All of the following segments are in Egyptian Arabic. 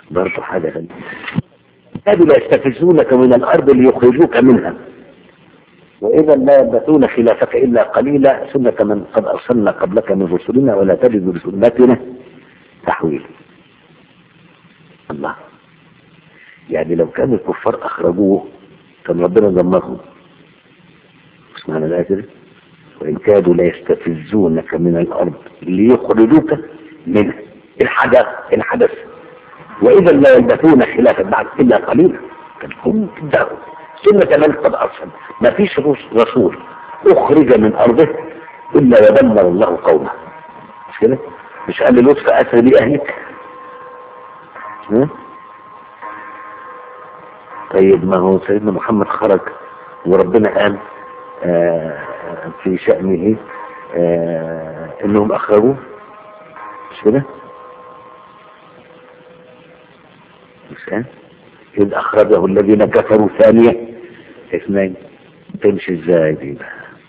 برضه حاجة غريبة كادوا يستفزونك من الأرض ليخرجوك منها وإذا لا يبثون خلافك إلا قليلا سنة من قد أرسلنا قبلك من رسلنا ولا تجد لسنتنا تحويلا الله يعني لو كان الكفار أخرجوه كان ربنا دمرهم اسمعنا الآية كده وإن كادوا ليستفزونك من الأرض ليخرجوك منها الحدث الحدث وإذا لا يلبثون خلافا بعد إلا قليلا كان هم تدعوا سنة من قد أرسل ما فيش رسول أخرج من أرضه إلا ودمر الله قومه مش كده؟ مش قال للطف أسر لي أهلك ها؟ طيب ما هو سيدنا محمد خرج وربنا قال آه في شأنه آه انهم اخرجوه مش كده مش كده اذ اخرجه الذين كفروا ثانية اثنين تمشي ازاي دي بقى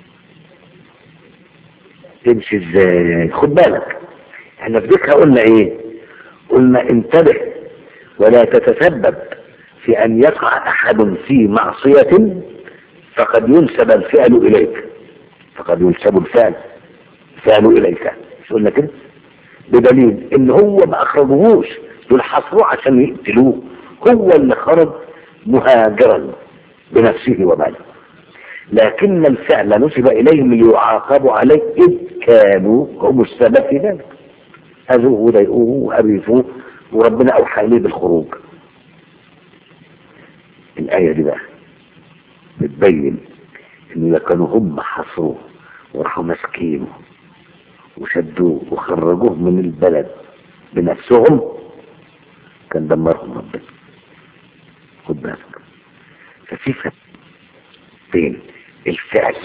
تمشي ازاي خد بالك احنا في ذكرى قلنا ايه قلنا انتبه ولا تتسبب في ان يقع احد في معصية فقد ينسب الفعل اليك فقد ينسب الفعل فعل اليك مش قلنا كده بدليل ان هو ما اخرجوهوش دول حصروه عشان يقتلوه هو اللي خرج مهاجرا بنفسه وماله لكن الفعل نسب اليهم ليعاقبوا عليه اذ كانوا هم السبب في ذلك اذوه وضايقوه وابيفوه وربنا اوحى اليه بالخروج الايه دي بقى بتبين ان اذا كانوا هم حصروه وراحوا ماسكينه وشدوه وخرجوه من البلد بنفسهم كان دمرهم ربنا خد بالك ففي فرق بين الفعل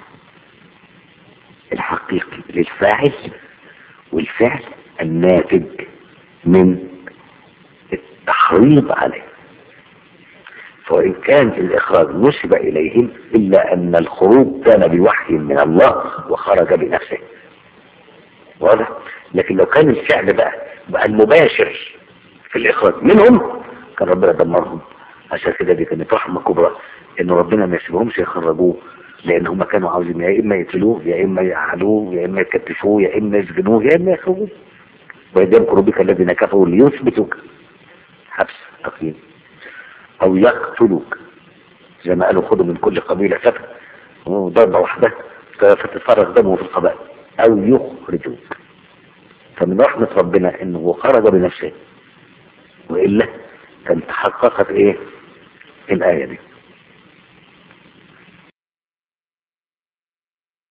الحقيقي للفاعل والفعل الناتج من التحريض عليه فإن كان الإخراج نسب إليهم إلا أن الخروج كان بوحي من الله وخرج بنفسه واضح لكن لو كان الفعل بقى بقى المباشر في الإخراج منهم كان ربنا دمرهم عشان كده دي كانت رحمة كبرى إن ربنا ما يسيبهمش يخرجوه لأن هم كانوا عاوزين يا إما يقتلوه يا إما يعادوه يا إما يكتفوه يا إما يسجنوه يا إما يخرجوه وإذ يمكر بك الذين كفروا ليثبتوك حبس تقييم او يقتلوك زي ما قالوا خدوا من كل قبيلة فتى ضربة واحدة فتتفرغ دمه في القبائل او يخرجوك فمن رحمة ربنا انه خرج بنفسه وإلا كانت تحققت ايه الآية دي